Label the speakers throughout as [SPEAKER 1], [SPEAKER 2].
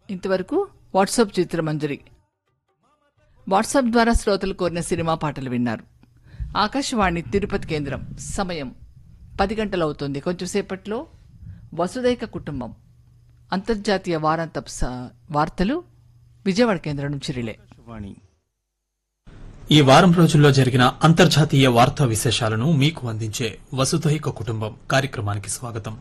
[SPEAKER 1] ఇంతవరకు WhatsApp చిత్రమంజరి WhatsApp ద్వారా శ్రోతలు కోరిన సినిమా పాటలు విన్నారు ఆకాశవాణి తిరుపతి కేంద్రం సమయం పది గంటలవుతుంది కొంచెం సేపట్లో వసుదైక కుటుంబం అంతర్జాతీయ వారాంతపు స- వార్తలు విజయవాడ కేంద్రం నుంచి రిలే
[SPEAKER 2] వాణి ఈ వారం రోజుల్లో జరిగిన అంతర్జాతీయ వార్తా విశేషాలను మీకు అందించే వసుధైక కుటుంబం కార్యక్రమానికి స్వాగతం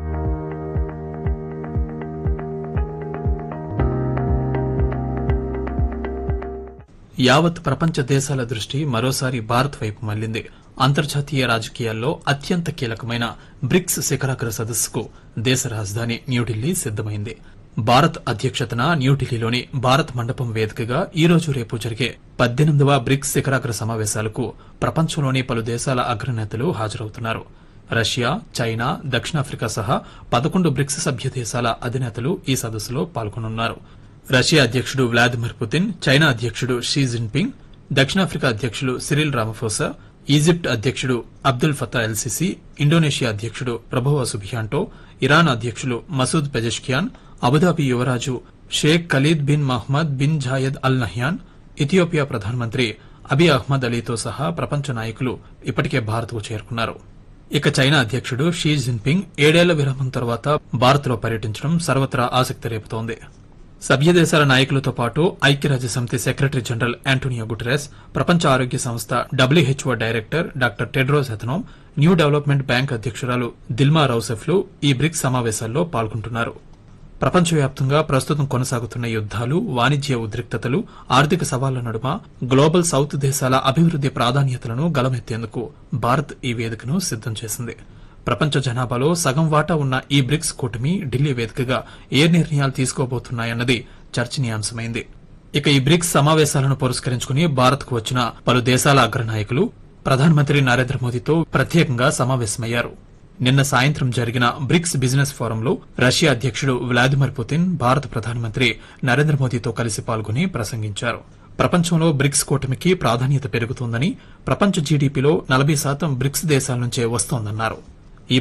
[SPEAKER 2] యావత్ ప్రపంచ దేశాల దృష్టి మరోసారి భారత్ వైపు మళ్లింది అంతర్జాతీయ రాజకీయాల్లో అత్యంత కీలకమైన బ్రిక్స్ శిఖరాగ్ర సదస్సుకు దేశ రాజధాని న్యూఢిల్లీ సిద్దమైంది భారత్ అధ్యక్షతన న్యూఢిల్లీలోని భారత్ మండపం వేదికగా ఈ రోజు రేపు జరిగే పద్దెనిమిదవ బ్రిక్స్ శిఖరాగ్ర సమావేశాలకు ప్రపంచంలోని పలు దేశాల అగ్రనేతలు హాజరవుతున్నారు రష్యా చైనా దక్షిణాఫ్రికా సహా పదకొండు బ్రిక్స్ సభ్య దేశాల అధినేతలు ఈ సదస్సులో పాల్గొనున్నారు రష్యా అధ్యక్షుడు వ్లాదిమిర్ పుతిన్ చైనా అధ్యక్షుడు షీ జిన్పింగ్ దక్షిణాఫ్రికా అధ్యక్షులు సిరిల్ రామఫోసా ఈజిప్ట్ అధ్యక్షుడు అబ్దుల్ ఫతా ఎల్సిసి ఇండోనేషియా అధ్యక్షుడు ప్రభోవ సుబియాంటో ఇరాన్ అధ్యక్షులు మసూద్ పెజెష్కియాన్ అబుదాబి యువరాజు Sheikh Khalid bin Mohamed bin Zayed Al Nahyan Ethiopia ప్రధానమంత్రి అబీ అహ్మద్ అలీతో సహా ప్రపంచ నాయకులు ఇప్పటికే భారత్కు చేరుకున్నారు ఇక చైనా అధ్యక్షుడు షీ జిన్పింగ్ ఏడేళ్ల విరామం తర్వాత భారత్లో పర్యటించడం సర్వత్రా ఆసక్తి రేపుతోంది సభ్య దేశాల నాయకులతో పాటు ఐక్యరాజ్య సమితి సెక్రటరీ జనరల్ యాంటోనియో గుటెరస్ ప్రపంచ ఆరోగ్య సంస్థ WHO director doctor Tedros Adhanom new development bank అధ్యక్షురాలు దిల్మా రౌసెఫ్లు ఈ బ్రిక్స్ సమావేశాల్లో పాల్గొంటున్నారు ప్రపంచవ్యాప్తంగా ప్రస్తుతం కొనసాగుతున్న యుద్దాలు వాణిజ్య ఉద్రిక్తతలు ఆర్థిక సవాళ్ల నడుమ గ్లోబల్ సౌత్ దేశాల అభివృద్ది ప్రాధాన్యతలను గలమెత్తేందుకు భారత్ ఈ వేదికను సిద్దం చేసింది ప్రపంచ జనాభాలో సగం వాటా ఉన్న ఈ బ్రిక్స్ కూటమి ఢిల్లీ వేదికగా ఏ నిర్ణయాలు తీసుకోబోతున్నాయన్నది చర్చనీయాంశమైంది ఇక ఈ బ్రిక్స్ సమావేశాలను పురస్కరించుకుని భారత్కు వచ్చిన పలు దేశాల అగ్రనాయకులు ప్రధానమంత్రి నరేంద్ర మోదీతో ప్రత్యేకంగా సమావేశమయ్యారు నిన్న సాయంత్రం జరిగిన బ్రిక్స్ బిజినెస్ ఫోరంలో రష్యా అధ్యక్షుడు వ్లాదిమిర్ పుతిన్ భారత ప్రధానమంత్రి నరేంద్ర మోదీతో కలిసి పాల్గొని ప్రసంగించారు ప్రపంచంలో బ్రిక్స్ కూటమికి ప్రాధాన్యత పెరుగుతోందని ప్రపంచ జీడీపీలో నలభై శాతం బ్రిక్స్ దేశాల నుంచే వస్తోందన్నారు